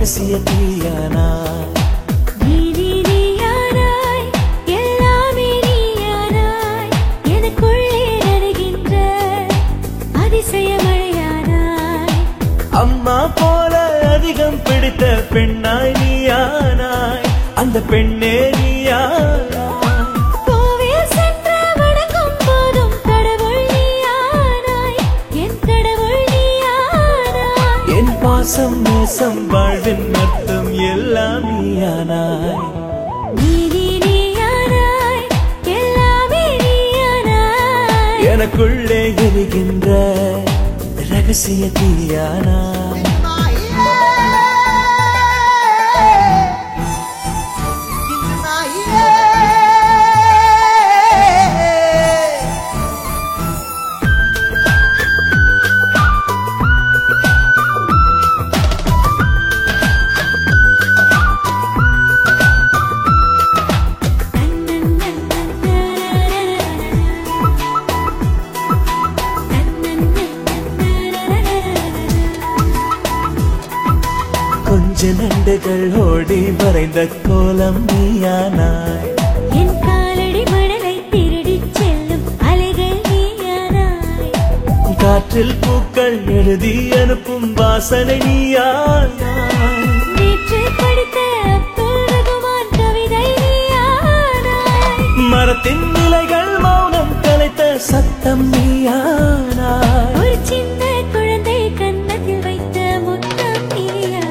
ரகசிய தீயானாய் நீ நீ நீயானாய் எல்லாமே நீயானாய் எனக்குள்ளே நனைகின்ற அதிசய மழையானாய் அம்மா போல அதிகம் பிடித்த பெண்ணாய் நீயானாய் அந்த பெண்ணே நீயானாய் கோவில் சென்று வணங்கும் போதும் கடவுள் நீயானாய் என் கடவுள் நீயானாய் என் பாசம் நேசம் வாழ்வின் அர்த்தம் எல்லாம் நீயானாய் நீ நீ நீயானாய் எல்லாமே நீயானாய் எனக்குள்ளே எரிகின்ற ரகசிய தீயானாய் கொஞ்ச நண்டுகள் ஓடி வரைந்த கோலம் நீயானாய் என் காலடி மணலை திருடிச் செல்லும் அலைகள் நீயானாய் காற்றில் பூக்கள் எழுதி அனுப்பும் வாசனை நீயானாய் நேற்று படித்த அப்துல் ரகுமான் கவிதை நீயானாய் மரத்தின் இலைகள் மௌனம் கலைத்த சத்தம் நீயானாய் ஒரு சின்ன குழந்தை கன்னத்தில் வைத்த முத்தம் நீயானாய்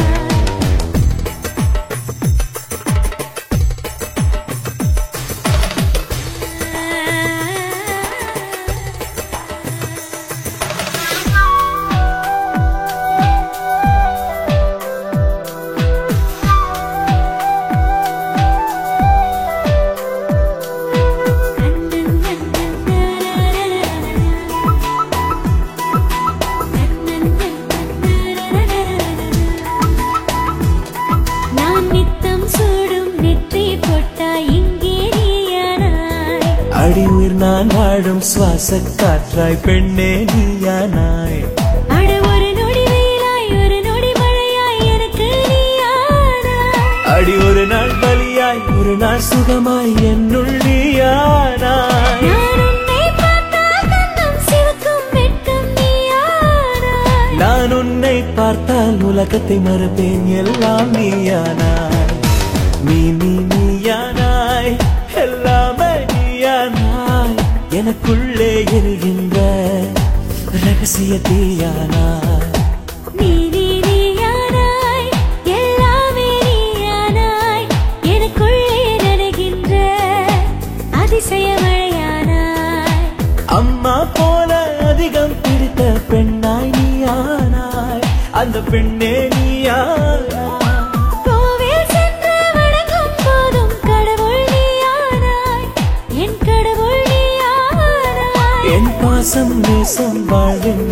நான் நித்தம் சூடும் நெற்றி பொட்டாய் இங்கே நீயானாய் அடி உயிர் நான் வாழும் சுவாச காற்றாய் பெண்ணே நீயானாய் அட ஒரு நொடி வெயிலாய் ஒரு நொடி மழையாய் எனக்கு நீயானாய் அடி ஒரு நாள் பலியாய் ஒரு நாள் சுகமாய் என்னுள் நீயானாய் நான் உன்னை பார்த்தால் கண்ணம் சிவக்கும் வெட்கம் நீயானாய் நான் உன்னை பார்த்தால் உலகத்தை மறுப்பேன் எல்லாம் நீயானாய் நீ நீ நீயானாய் எல்லாமே நீயானாய் எனக்குள்ளே எரிகின்ற ரகசிய தீயானாய் நீ நீ நீயானாய் எல்லாமே நீயானாய் எனக்குள்ளே நனைகின்ற அதிசய மழையானாய் அம்மா போல அதிகம் பிடித்த பெண்ணாய் நீயானாய் அந்த பெண்ணே நீயானாய் கோவில் சென்று வணங்கும் போதும் கடவுள் நீயானாய் என் கடவுள் நீயானாய் என் பாசம் நேசம் வாழ்வின்